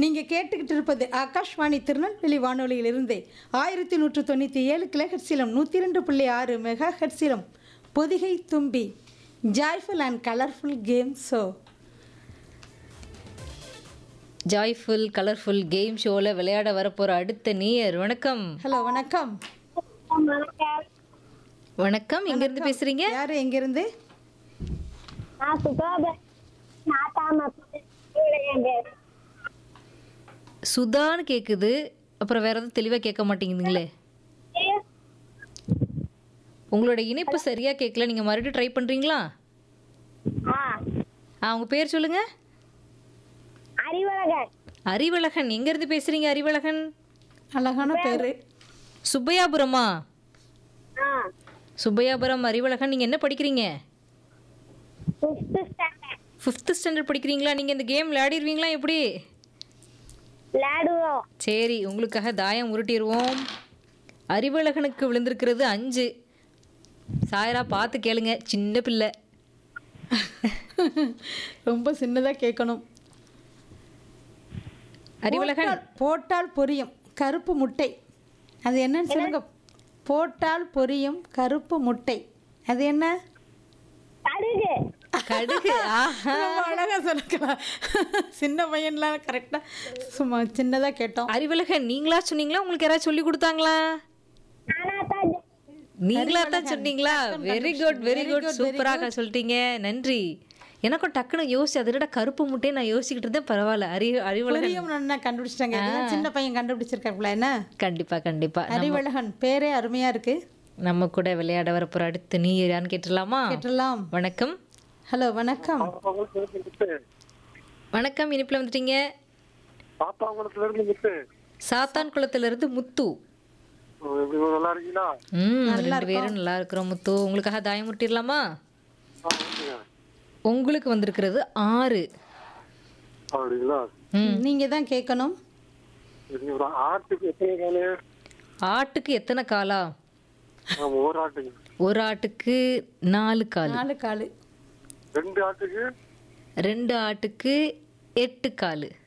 நீங்கள் கேட்டுக்கிட்டு இருப்பது ஆகாஷ்வாணி திருநெல்வேலி வானொலியிலிருந்து ஆயிரத்தி நூற்று தொண்ணூற்றி ஏழு கிலோஹெட்ஸிலும் நூற்றி ரெண்டு புள்ளி ஆறு மெகா ஹெட்ஸிலும் பொதிகை தும்பி joyful and colourful game show joyful colourful game ஷோவில் விளையாட வரப்போகிற அடுத்த நீயர் வணக்கம் ஹலோ வணக்கம் வணக்கம் எங்கேருந்து பேசுகிறீங்க யார் எங்கேருந்து நான் சுகாப நாட்டாம சுதான்னு கேட்குது அப்புறம் வேற எதுவும் தெளிவாக கேட்க மாட்டேங்குதுங்களே உங்களோட இணைப்பு சரியாக கேட்கல நீங்கள் மறுபடியும் ட்ரை பண்ணுறீங்களா ஆ ஆ உங்கள் பேர் சொல்லுங்கள் அறிவழகன் அறிவழகன் எங்கேருந்து பேசுகிறீங்க அறிவழகன் அழகான பேர் சுப்பையாபுரமா ஆ சுப்பையாபுரம் அறிவழகன் நீங்கள் என்ன படிக்கிறீங்க ஃபிஃப்த் ஸ்டாண்டர்ட் ஃபிஃப்த்து ஸ்டாண்டர்ட் படிக்கிறீங்களா நீங்கள் இந்த கேம் விளையாடிடுவீங்களா எப்படி விளையாடுவோம் சரி உங்களுக்காக தாயம் உருட்டிடுவோம் அறிவழகனுக்கு விழுந்திருக்கிறது அஞ்சு சாயரா பார்த்து கேளுங்க சின்ன பிள்ளை ரொம்ப சின்னதாக கேட்கணும் அறிவழகன் போட்டால் போட்டால் பொரியும் கருப்பு முட்டை அது என்னன்னு சொல்லுங்க போட்டால் பொரியும் கருப்பு முட்டை அது என்ன கடுகு கடுகு ஆஹா ரொம்ப அழகா சொல்லிக்கலாம் சின்ன பையன்லாம் கரெக்டா சும்மா சின்னதா கேட்டோம் அறிவழகன் நீங்களா சொன்னீங்களா உங்களுக்கு யாராவது சொல்லி கொடுத்தாங்களா நானா தான் நீங்களா தான் சொன்னீங்களா வெரி குட் வெரி குட் சூப்பராக சொல்லிட்டீங்க நன்றி எனக்கும் டக்குன்னு யோசிச்சு அதோட கருப்பு முட்டையை நான் யோசிச்சுக்கிட்டு இருந்தேன் பரவாயில்ல அறி அறிவழகன் பொரியும் நல்லா கண்டுபிடிச்சிட்டாங்க இதுதான் சின்ன பையன் கண்டுபிடிச்சிருக்காப்புல என்ன கண்டிப்பா கண்டிப்பா அறிவழகன் பேரே அருமையா இருக்கு நம்ம கூட விளையாட வரப்போற அடுத்து நீ யாருன்னு கேட்டுடலாமா கேட்டலாம் வணக்கம் ஹலோ வணக்கம் வணக்கம் இனிப்புல வந்துட்டீங்க பாப்பாங்குளத்துல இருந்து முத்து சாத்தான் குளத்துல இருந்து முத்து எப்படி நல்லா இருக்கீங்களா ம் ரெண்டு பேரும் நல்லா இருக்கிறோம் முத்து உங்களுக்காக தாயம் முட்டிடலாமா ஆ, ஓகேங்க. உங்களுக்கு வந்திருக்கிறது ஆறு அப்படிங்களா ம் நீங்க தான் கேட்கணும் சரி, ஒரு ஆட்டுக்கு எத்தனை காலு ஆட்டுக்கு எத்தனை காலா ஆமா, ஒரு ஆட்டுக்கு ஒரு ஆட்டுக்கு நாலு கால் நாலு காலு ரெண்டு ஆட்டுக்கு ரெண்டு ஆட்டுக்கு எட்டு கால்